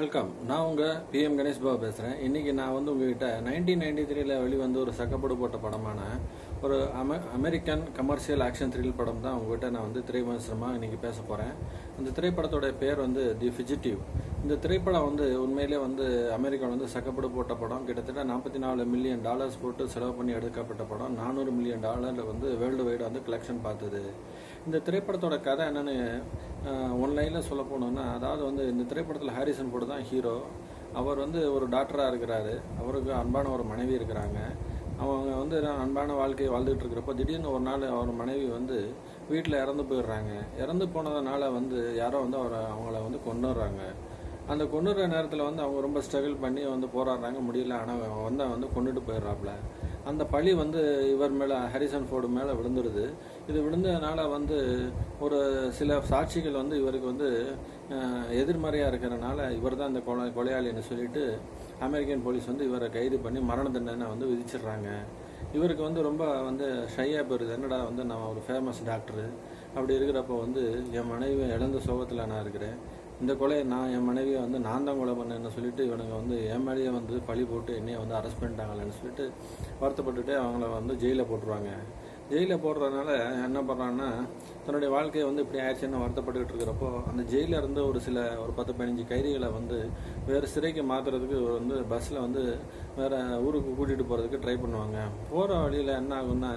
welcome நான் உங்கள் PM Ganesh Babu பேசுகிறேன் இன்றைக்கி நான் வந்து உங்ககிட்ட நைன்டீன் நைன்டி த்ரீல வெளிவந்து ஒரு சக்கப்படு போட்ட படமான ஒரு அமெ அமெரிக்கன் கமர்ஷியல் ஆக்ஷன் த்ரில் படம் தான் உங்ககிட்ட நான் வந்து திரைவிமர்சனமாக இன்றைக்கி பேச போகிறேன் அந்த திரைப்படத்தோட பேர் வந்து தி ஃபிஜிட்டிவ் இந்த திரைப்படம் வந்து உண்மையிலே வந்து அமெரிக்காவில் வந்து சக்கப்படு போட்ட படம் கிட்டத்தட்ட நாற்பத்தி நாலு மில்லியன் டாலர்ஸ் போட்டு செலவு பண்ணி எடுக்கப்பட்ட படம் நானூறு மில்லியன் டாலர் வந்து வேர்ல்டு வைடு வந்து கலெக்ஷன் பார்த்தது இந்த திரைப்படத்தோட கதை என்னன்னு ஒன் லைனில் சொல்ல போனோம்னா அதாவது வந்து இந்த திரைப்படத்தில் ஹாரிசன் போர்டு தான் ஹீரோ அவர் வந்து ஒரு டாக்டராக இருக்கிறாரு அவருக்கு அன்பான ஒரு மனைவி இருக்கிறாங்க அவங்க வந்து அன்பான வாழ்க்கையை வாழ்ந்துட்டு இருக்கிறப்போ திடீர்னு ஒரு நாள் அவர் மனைவி வந்து வீட்டில் இறந்து போயிடுறாங்க இறந்து போனதுனால வந்து யாரோ வந்து அவரை அவங்கள வந்து கொண்டுடுறாங்க அந்த கொண்டுற நேரத்தில் வந்து அவங்க ரொம்ப ஸ்ட்ரகிள் பண்ணி வந்து போராடுறாங்க முடியல ஆனால் வந்து வந்து கொண்டுட்டு போயிடுறாப்புல அந்த பழி வந்து இவர் மேலே ஹரிசன் ஃபோர்டு மேலே விழுந்துருது இது விழுந்ததுனால வந்து ஒரு சில சாட்சிகள் வந்து இவருக்கு வந்து எதிர்மறையாக இருக்கிறனால இவர் தான் இந்த கொலை கொலையாளின்னு சொல்லிட்டு அமெரிக்கன் போலீஸ் வந்து இவரை கைது பண்ணி மரண தண்டனை வந்து விதிச்சிடுறாங்க இவருக்கு வந்து ரொம்ப வந்து ஷையாக போயிருது என்னடா வந்து நான் ஒரு ஃபேமஸ் டாக்டரு அப்படி இருக்கிறப்ப வந்து என் மனைவி இழந்த சோகத்தில் நான் இருக்கிறேன் இந்த கொலையை நான் என் மனைவியை வந்து நான் தான் கொலை பண்ணேன்னு சொல்லிட்டு இவனுங்க வந்து என் மேலேயே வந்து பழி போட்டு என்னைய வந்து அரெஸ்ட் பண்ணிட்டாங்களேன்னு சொல்லிட்டு வருத்தப்பட்டுட்டு அவங்கள வந்து ஜெயிலில் போட்டுருவாங்க ஜெயிலில் போடுறதுனால என்ன பண்ணுறான்னா தன்னுடைய வாழ்க்கையை வந்து இப்படி ஆயிடுச்சுன்னு வருத்தப்பட்டுக்கிட்டு இருக்கிறப்போ அந்த ஜெயிலில் இருந்து ஒரு சில ஒரு பத்து பதினஞ்சு கைதிகளை வந்து வேறு சிறைக்கு மாற்றுறதுக்கு வந்து பஸ்ஸில் வந்து வேறு ஊருக்கு கூட்டிகிட்டு போகிறதுக்கு ட்ரை பண்ணுவாங்க போகிற வழியில் என்ன ஆகும்னா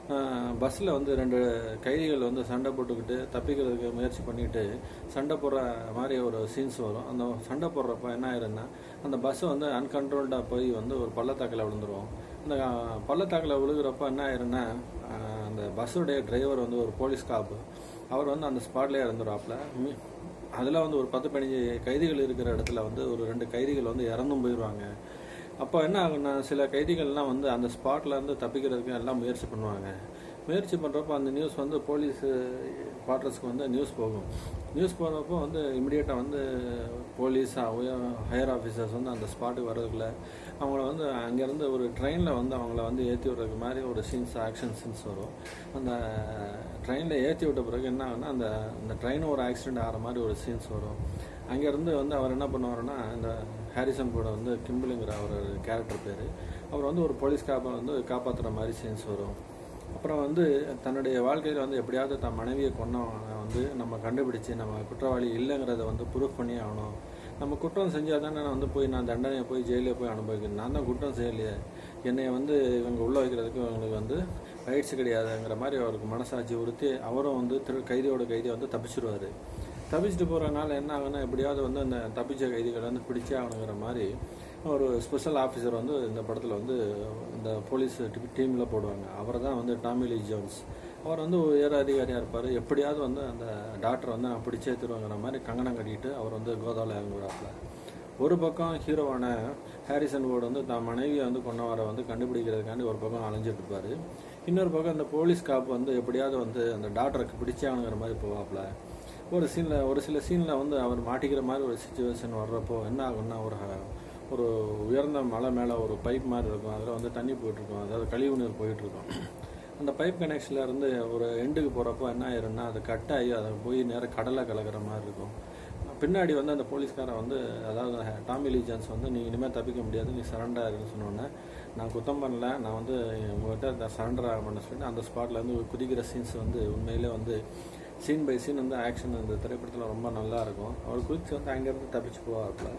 பஸ்ஸில் வந்து ரெண்டு கைதிகள் வந்து சண்டை போட்டுக்கிட்டு தப்பிக்கிறதுக்கு முயற்சி பண்ணிட்டு சண்டை போடுற மாதிரி ஒரு சீன்ஸ் வரும் அந்த சண்டை போடுறப்ப என்ன ஆயிருன்னா அந்த பஸ்ஸை வந்து அன்கண்ட்ரோல்டாக போய் வந்து ஒரு பள்ளத்தாக்கில் விழுந்துருவோம் அந்த பள்ளத்தாக்கில் விழுகிறப்ப என்ன ஆயிருன்னா அந்த பஸ்ஸுடைய டிரைவர் வந்து ஒரு போலீஸ் காப்பு அவர் வந்து அந்த ஸ்பாட்லேயே இறந்துருவாப்புல அதில் வந்து ஒரு பத்து பதினஞ்சு கைதிகள் இருக்கிற இடத்துல வந்து ஒரு ரெண்டு கைதிகள் வந்து இறந்தும் போயிடுவாங்க அப்போ என்ன ஆகுன்னா சில கைதிகள்லாம் வந்து அந்த ஸ்பாட்ல இருந்து தப்பிக்கிறதுக்கு எல்லாம் முயற்சி பண்ணுவாங்க முயற்சி பண்ணுறப்போ அந்த நியூஸ் வந்து போலீஸ் குவார்ட்டர்ஸ்க்கு வந்து நியூஸ் போகும் நியூஸ் போகிறப்போ வந்து இமிடியேட்டாக வந்து போலீஸ் ஹையர் ஆஃபீஸர்ஸ் வந்து அந்த ஸ்பாட்டுக்கு வர்றதுக்குள்ள அவங்கள வந்து அங்கேருந்து ஒரு ட்ரெயினில் வந்து அவங்கள வந்து ஏற்றி விடுறதுக்கு மாதிரி ஒரு சீன்ஸ் ஆக்ஷன் சீன்ஸ் வரும் அந்த ட்ரெயினில் ஏற்றி விட்ட பிறகு என்ன ஆகுனா அந்த அந்த ட்ரெயின் ஒரு ஆக்சிடென்ட் ஆகிற மாதிரி ஒரு சீன்ஸ் வரும் அங்கேருந்து வந்து அவர் என்ன பண்ணுவாருன்னா இந்த ஹாரிசன் கூட வந்து கிம்பிளுங்கிற ஒரு கேரக்டர் பேர் அவர் வந்து ஒரு போலீஸ் காப்பை வந்து காப்பாற்றுற மாதிரி சீன்ஸ் வரும் அப்புறம் வந்து தன்னுடைய வாழ்க்கையில் வந்து எப்படியாவது தன் மனைவியை கொண்டவனை வந்து நம்ம கண்டுபிடிச்சு நம்ம குற்றவாளி இல்லைங்கிறத வந்து ப்ரூஃப் பண்ணி ஆகணும் நம்ம குற்றம் செஞ்சால் தானே நான் வந்து போய் நான் தண்டனையை போய் ஜெயிலில் போய் அனுபவிக்கிறேன் நான் தான் குற்றம் செய்யலையே என்னை வந்து இவங்க உள்ள வைக்கிறதுக்கு இவங்களுக்கு வந்து ரைட்ஸ் கிடையாதுங்கிற மாதிரி அவருக்கு மனசாட்சி உறுத்தி அவரும் வந்து திரு கைதியோட கைதியை வந்து தப்பிச்சிருவார் தப்பிச்சுட்டு போகிறனால என்ன ஆகுனா எப்படியாவது வந்து அந்த தப்பிச்ச கைதிகளை வந்து பிடிச்சே ஆகணுங்கிற மாதிரி ஒரு ஸ்பெஷல் ஆஃபீஸர் வந்து இந்த படத்தில் வந்து இந்த போலீஸ் டீமில் போடுவாங்க அவர் தான் வந்து டாமிலி ஜோன்ஸ் அவர் வந்து உயர் அதிகாரியாக இருப்பார் எப்படியாவது வந்து அந்த டாக்டர் வந்து நான் பிடிச்சே தருவாங்கிற மாதிரி கங்கணம் கட்டிட்டு அவர் வந்து கோதாவில் இறங்குறாப்புல ஒரு பக்கம் ஹீரோவான ஹாரிசன் போர்டு வந்து தான் மனைவியை வந்து கொண்டவரை வந்து கண்டுபிடிக்கிறதுக்காண்டி ஒரு பக்கம் அலைஞ்சிட்டு இருப்பார் இன்னொரு பக்கம் அந்த போலீஸ் காப் வந்து எப்படியாவது வந்து அந்த டாக்டருக்கு பிடிச்சாங்கிற மாதிரி போவாப்புல ஒரு சீனில் ஒரு சில சீனில் வந்து அவர் மாட்டிக்கிற மாதிரி ஒரு சுச்சுவேஷன் வர்றப்போ என்ன ஆகும்னா ஒரு ஒரு உயர்ந்த மலை மேலே ஒரு பைப் மாதிரி இருக்கும் அதில் வந்து தண்ணி போயிட்டுருக்கும் அதாவது கழிவு நீர் போயிட்டுருக்கும் அந்த பைப் கனெக்ஷனில் இருந்து ஒரு எண்டுக்கு போகிறப்போ என்ன ஆயிரும்னா அது கட் ஆகி அதை போய் நேராக கடலை கலக்கிற மாதிரி இருக்கும் பின்னாடி வந்து அந்த போலீஸ்காரன் வந்து அதாவது டாமி லீஜன்ஸ் வந்து நீ இனிமேல் தப்பிக்க முடியாது நீ சரண்டர் ஆகுன்னு சொன்னோன்னே நான் குத்தம் பண்ணல நான் வந்து உங்கள்கிட்ட சரண்டர் ஆக பண்ண சொல்லிட்டு அந்த ஸ்பாட்லேருந்து குதிக்கிற சீன்ஸ் வந்து உண்மையிலே வந்து சீன் பை சீன் வந்து ஆக்ஷன் அந்த திரைப்படத்தில் ரொம்ப நல்லா இருக்கும் அவர் குதிச்சு வந்து அங்கேருந்து தப்பிச்சு போவார்ல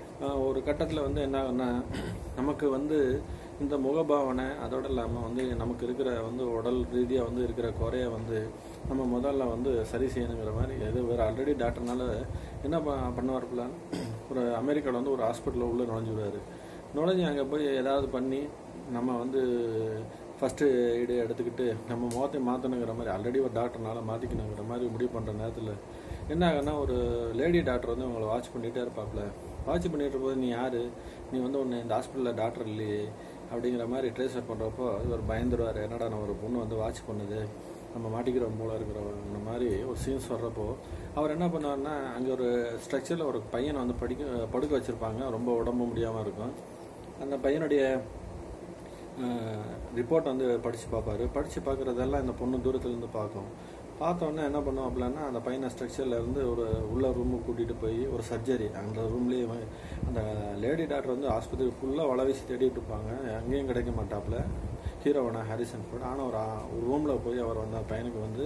ஒரு கட்டத்தில் வந்து என்ன ஆகுன்னா நமக்கு வந்து இந்த முகபாவனை அதோடு இல்லாமல் வந்து நமக்கு இருக்கிற வந்து உடல் ரீதியாக வந்து இருக்கிற குறைய வந்து நம்ம முதல்ல வந்து சரி செய்யணுங்கிற மாதிரி எது வேறு ஆல்ரெடி டாக்டர்னால என்ன பண்ணுவார்ப்புல ஒரு அமெரிக்காவில் வந்து ஒரு ஹாஸ்பிட்டலில் உள்ளே நுழைஞ்சிடுவார் நுழைஞ்சு அங்கே போய் ஏதாவது பண்ணி நம்ம வந்து ஃபஸ்ட்டு எய்டு எடுத்துக்கிட்டு நம்ம முகத்தை மாற்றணுங்கிற மாதிரி ஆல்ரெடி ஒரு டாக்டர்னால மாற்றிக்கணுங்கிற மாதிரி முடிவு பண்ணுற நேரத்தில் என்ன ஆகுன்னா ஒரு லேடி டாக்டர் வந்து உங்களை வாட்ச் பண்ணிகிட்டே இருப்பாப்புல வாட்ச் பண்ணிட்டு போது நீ யார் நீ வந்து ஒன்று இந்த ஹாஸ்பிட்டலில் டாக்டர் இல்லையே அப்படிங்கிற மாதிரி ட்ரேஸ்அப் பண்ணுறப்போ இவர் பயந்துருவார் என்னடா நம்ம ஒரு பொண்ணு வந்து வாட்ச் பண்ணுது நம்ம மாட்டிக்கிற மூலம் இருக்கிற மாதிரி ஒரு சீன்ஸ் வர்றப்போ அவர் என்ன பண்ணுவார்னா அங்கே ஒரு ஸ்ட்ரக்சரில் ஒரு பையனை வந்து படிக்க படுக்க வச்சுருப்பாங்க ரொம்ப உடம்பு முடியாமல் இருக்கும் அந்த பையனுடைய ரிப்போர்ட் வந்து படித்து பார்ப்பாரு படித்து பார்க்குறதெல்லாம் இந்த பொண்ணு தூரத்துலேருந்து பார்க்கும் பார்த்தோன்னே என்ன பண்ணுவாப்புலன்னா அந்த பையனை ஸ்ட்ரக்சர்ல இருந்து ஒரு உள்ள ரூமுக்கு கூட்டிகிட்டு போய் ஒரு சர்ஜரி அந்த ரூம்லேயே அந்த லேடி டாக்டர் வந்து ஆஸ்பத்திரி ஃபுல்லாக வளவீசி தேடிட்டு இருப்பாங்க அங்கேயும் கிடைக்க மாட்டாப்புல ஹீரோவனா ஹாரிசன் ஃபோர்ட் ஆனால் ஒரு ஆ- ஒரு ரூமில் போய் அவர் வந்து அந்த பையனுக்கு வந்து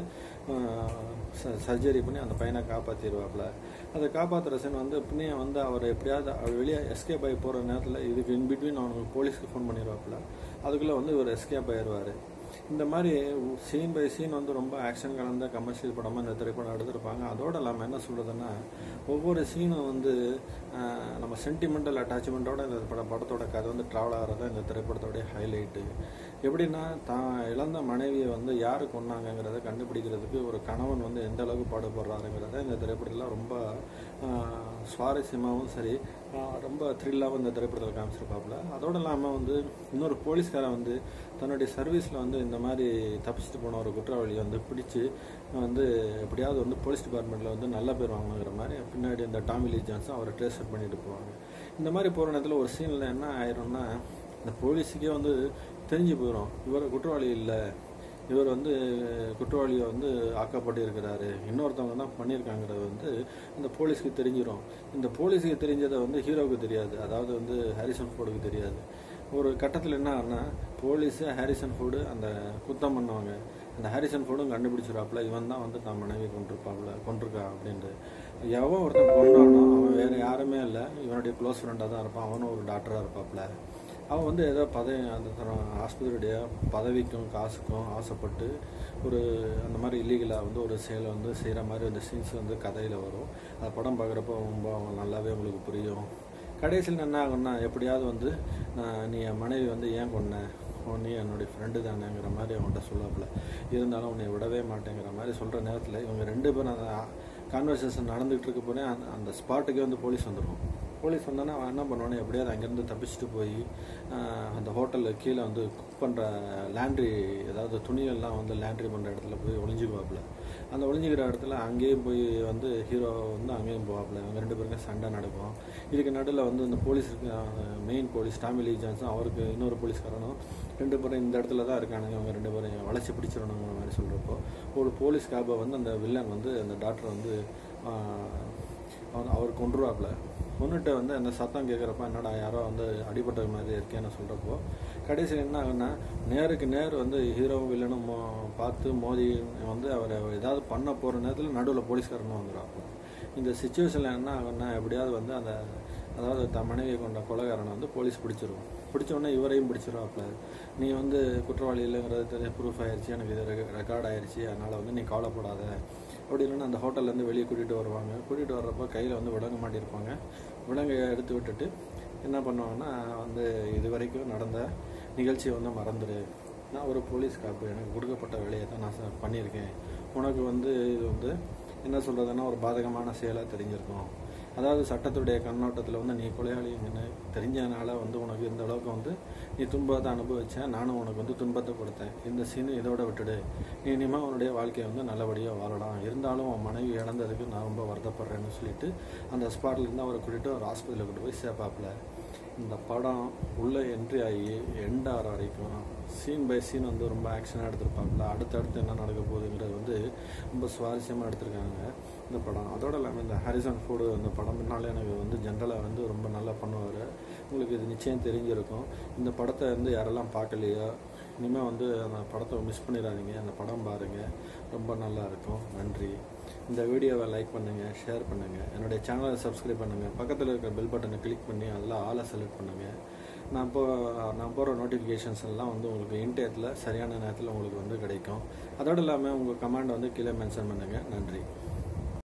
சர்ஜரி பண்ணி அந்த பையனை காப்பாற்றிடுவாப்புல அதை காப்பாற்றுற சீன் வந்து பின்னையும் வந்து அவர் எப்படியாவது அவர் வெளியே எஸ்கேப் ஆகி போகிற நேரத்தில் இதுக்கு இன் பிட்வீன் அவனுக்கு போலீஸ்க்கு ஃபோன் பண்ணிடுவாப்புல அதுக்குள்ளே வந்து இவர் எஸ்கேப் ஆயிடுவார் இந்த மாதிரி சீன் பை சீன் வந்து ரொம்ப ஆக்ஷன் கலந்த கமர்ஷியல் படமாக இந்த திரைப்படம் எடுத்திருப்பாங்க அதோட இல்லாமல் என்ன சொல்கிறதுன்னா ஒவ்வொரு சீனும் வந்து ஆஹ், நம்ம சென்டிமெண்டல் அட்டாச்மெண்ட்டோட இந்த பட படத்தோட கதை வந்து ட்ராவல் ஆகிறது இந்த திரைப்படத்தோடைய ஹைலைட்டு எப்படின்னா தான் இழந்த மனைவியை வந்து யார் கொன்னாங்கங்கிறத கண்டுபிடிக்கிறதுக்கு ஒரு கணவன் வந்து எந்த அளவுக்கு பாடுபடுறாருங்கிறத இந்த திரைப்படத்தில் ரொம்ப ஆஹ், சுவாரஸ்யமாகவும் சரி ஆஹ், ரொம்ப த்ரில்லாகவும் இந்த திரைப்படத்தில் காமிச்சிருப்பாப்புல அதோடு இல்லாமல் வந்து இன்னொரு போலீஸ்காரன் வந்து தன்னுடைய சர்வீஸில் வந்து இந்த மாதிரி தப்பிச்சுட்டு போன ஒரு குற்றவாளியை வந்து பிடிச்சி வந்து எப்படியாவது வந்து போலீஸ் டிபார்ட்மெண்ட்டில் வந்து நல்ல பேர் வாங்கணுங்கிற மாதிரி பின்னாடி இந்த டாமி லீ ஜான்சன் அவரை ட்ரேஸ் பண்ணிட்டு போவாங்க இந்த மாதிரி போகிற நேரத்தில் ஒரு சீனில் என்ன ஆயிரும்னா இந்த போலீஸுக்கே வந்து தெரிஞ்சு போயிடும் இவர் குற்றவாளி இல்லை இவர் வந்து குற்றவாளியை வந்து ஆக்கப்பட்டு இருக்கிறாரு இன்னொருத்தவங்க தான் பண்ணியிருக்காங்கிறது வந்து அந்த போலீஸ்க்கு தெரிஞ்சிடும் இந்த போலீஸுக்கு தெரிஞ்சதை வந்து ஹீரோவுக்கு தெரியாது அதாவது வந்து ஹாரிசன் ஃபோர்டுக்கு தெரியாது ஒரு கட்டத்தில் என்ன ஆகுனா போலீஸு ஹாரிசன் ஃபோர்டு அந்த குத்தம் பண்ணுவாங்க அந்த ஹாரிசன் ஃபோர்டும் கண்டுபிடிச்சிருவாப்புல இவன் தான் வந்து தான் மனைவி கொண்டிருப்பாப்புல கொண்டிருக்கா அப்படின்ட்டு எவன் ஒருத்தன் கொண்டானோ அவன் வேற யாருமே இல்லை இவனுடைய க்ளோஸ் ஃப்ரெண்டாக தான் இருப்பான் அவனும் ஒரு டாக்டராக இருப்பாப்புல அவன் வந்து ஏதோ பதவி அந்த தரம் ஆஸ்பத்திரியுடைய பதவிக்கும் காசுக்கும் ஆசைப்பட்டு ஒரு அந்த மாதிரி இல்லீகலாக வந்து ஒரு செயலை வந்து செய்கிற மாதிரி அந்த சீன்ஸ் வந்து கதையில் வரும் அந்த படம் பார்க்குறப்போ ரொம்ப நல்லாவே உங்களுக்கு புரியும் கடைசியில் என்ன ஆகும்னா எப்படியாவது வந்து நான் நீ என் மனைவி வந்து ஏன் கொன்ன ஓ, நீ என்னுடைய ஃப்ரெண்டு தானேங்கிற மாதிரி அவன்கிட்ட சொல்லாப்புல இருந்தாலும் உன்னை விடவே மாட்டேங்கிற மாதிரி சொல்கிற நேரத்தில் இவங்க ரெண்டு பேரும் அந்த கான்வர்சேஷன் நடந்துகிட்டு இருக்க போனே அந்த அந்த ஸ்பாட்டுக்கே வந்து போலீஸ் வந்துடும் போலீஸ் வந்தோன்னே அவன் என்ன பண்ணுவானே எப்படியாவது அங்கேருந்து தப்பிச்சுட்டு போய் ஆஹ், அந்த ஹோட்டலில் கீழே வந்து குக் பண்ணுற லேண்ட்ரி ஏதாவது துணிகள்லாம் வந்து லேண்ட்ரி பண்ணுற இடத்துல போய் ஒளிஞ்சுக்குவாப்புல அந்த ஒளிஞ்சிக்கிற இடத்துல அங்கேயும் போய் வந்து ஹீரோ வந்து அங்கேயும் போவாப்புல இவங்க ரெண்டு பேருக்கும் சண்டை நடக்கும் இதுக்கு நடுவில் வந்து இந்த police main police Tommy Lee Johnson அவருக்கு இன்னொரு போலீஸ்காரனும் ரெண்டு பேரும் இந்த இடத்துல தான் இருக்கானுங்க அவங்க ரெண்டு பேரும் வளைச்சி பிடிச்சிடணுங்கிற மாதிரி சொல்கிறப்போ ஒரு போலீஸ் காபை வந்து அந்த வில்லன் வந்து அந்த டாக்டர் வந்து ஆஹ், அவர் அவர் கொண்டுருவாப்புல கொண்டுட்டு வந்து அந்த சத்தம் கேட்குறப்ப என்னடா யாரோ வந்து அடிபட்ட மாதிரி இருக்கேன்னு சொல்கிறப்போ கடைசியில் என்ன ஆகுன்னா நேருக்கு நேர் வந்து ஹீரோவும் வில்லனும் மோ- பார்த்து மோதி வந்து அவரை ஏதாவது பண்ண போகிற நேரத்தில் நடுவில் போலீஸ்காரனும் வந்துடுவாப்புல இந்த சுச்சுவேஷனில் என்ன ஆகுன்னா எப்படியாவது வந்து அந்த அதாவது தன் மனைவியை கொண்ட கொலைகாரனை வந்து போலீஸ் பிடிச்சிரும் பிடிச்ச உடனே இவரையும் பிடிச்சிருவாப்புல நீ வந்து குற்றவாளி இல்லைங்கிறது தெரிய ப்ரூஃப் ஆயிடுச்சு எனக்கு இது ரெக்கார்ட் ஆயிடுச்சு அதனால் வந்து நீ கவலைப்படாத அப்படி இல்லைன்னா அந்த ஹோட்டல்லேருந்து வெளியே கூட்டிகிட்டு வருவாங்க கூட்டிகிட்டு வர்றப்போ கையில் வந்து விலங்கு மாட்டியிருப்பாங்க விலங்கை எடுத்து விட்டுட்டு என்ன பண்ணுவாங்கன்னா வந்து இது வரைக்கும் நடந்த நிகழ்ச்சியை வந்து மறந்துடு நான் ஒரு போலீஸ் காப்பு எனக்கு கொடுக்கப்பட்ட வேலையை தான் நான் ச- பண்ணியிருக்கேன் உனக்கு வந்து இது வந்து என்ன சொல்கிறதுன்னா ஒரு பாதகமான செயலாக தெரிஞ்சிருக்கும் அதாவது சட்டத்துடைய கண்ணோட்டத்தில் வந்து நீ கொலையாளிங்கன்னு தெரிஞ்சனால வந்து உனக்கு இந்த அளவுக்கு வந்து நீ துன்பத்தை அனுபவிச்சேன் நானும் உனக்கு வந்து துன்பத்தை கொடுத்தேன் இந்த சீனு இதோட விட்டுடு நீ இனிமேல் உன்னுடைய வாழ்க்கையை வந்து நல்லபடியாக வாழலாம் இருந்தாலும் உன் மனைவி இழந்ததுக்கு நான் ரொம்ப வருத்தப்படுறேன்னு சொல்லிட்டு அந்த ஸ்பாட்ல இருந்து அவரை கூட்டிட்டு ஒரு ஹாஸ்பிட்டலில் கொண்டு போய் சேர்ப்பாப்புல இந்த படம் உள்ள என்ட்ரி ஆகி எண்ட் ஆகிற வரைக்கும் சீன் பை சீன் வந்து ரொம்ப ஆக்ஷனாக எடுத்திருப்பாப்புல அடுத்தடுத்து என்ன நடக்க போகுதுங்கிறது வந்து ரொம்ப சுவாரஸ்யமாக எடுத்திருக்காங்க இந்த படம் அதோட இல்லாமல் இந்த ஹாரிசன் ஃபோர்டு அந்த படம் பின்னாலே எனக்கு வந்து ஜென்ரலாக வந்து ரொம்ப நல்லா பண்ணுவார் உங்களுக்கு இது நிச்சயம் தெரிஞ்சிருக்கும் இந்த படத்தை வந்து யாரெல்லாம் பார்க்கலையோ இனிமேல் வந்து அந்த படத்தை மிஸ் பண்ணிடாதீங்க அந்த படம் பாருங்கள் ரொம்ப நல்லா இருக்கும் நன்றி இந்த வீடியோவை லைக் பண்ணுங்கள் ஷேர் பண்ணுங்கள் என்னுடைய சேனலை சப்ஸ்கிரைப் பண்ணுங்கள் பக்கத்தில் இருக்கிற பெல் பட்டனை கிளிக் பண்ணி அதில் ஆளை செலக்ட் பண்ணுங்கள் நான் இப்போ நான் போகிற நோட்டிஃபிகேஷன்ஸ் எல்லாம் வந்து உங்களுக்கு இன்டேத்தில் சரியான நேரத்தில் உங்களுக்கு வந்து கிடைக்கும் அதோடு இல்லாமல் உங்கள் கமெண்ட் வந்து கீழே மென்ஷன் பண்ணுங்கள் நன்றி